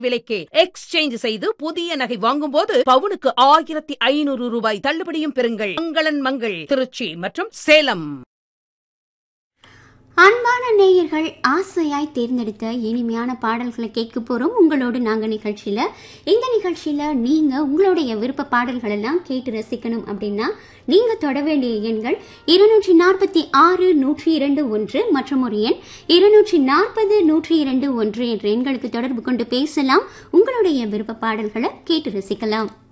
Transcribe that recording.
விலைக்கு எக்ஸ்சேஞ்ச் செய்து புதிய நகை வாங்கும்போது பவுனுக்கு ஆயிரத்தி ஐநூறு ரூபாய் தள்ளுபடியும் பெறுங்கள் மங்களன் மங்கள் திருச்சி மற்றும் சேலம் அன்பான நேயர்கள் ஆசையாய் தேர்ந்தெடுத்த இனிமையான பாடல்களை கேட்க போறோம் உங்களோடு நாங்க நிகழ்ச்சியில இந்த நிகழ்ச்சியில நீங்க உங்களுடைய விருப்ப பாடல்கள் எல்லாம் கேட்டு ரசிக்கணும் அப்படின்னா நீங்க தொட வேண்டிய எண்கள் இருநூற்றி நாற்பத்தி ஆறு நூற்றி இரண்டு ஒன்று மற்றும் ஒரு எண் இருநூற்றி நாற்பது நூற்றி இரண்டு ஒன்று என்ற எண்களுக்கு தொடர்பு கொண்டு பேசலாம் உங்களுடைய விருப்ப பாடல்களை கேட்டு ரசிக்கலாம்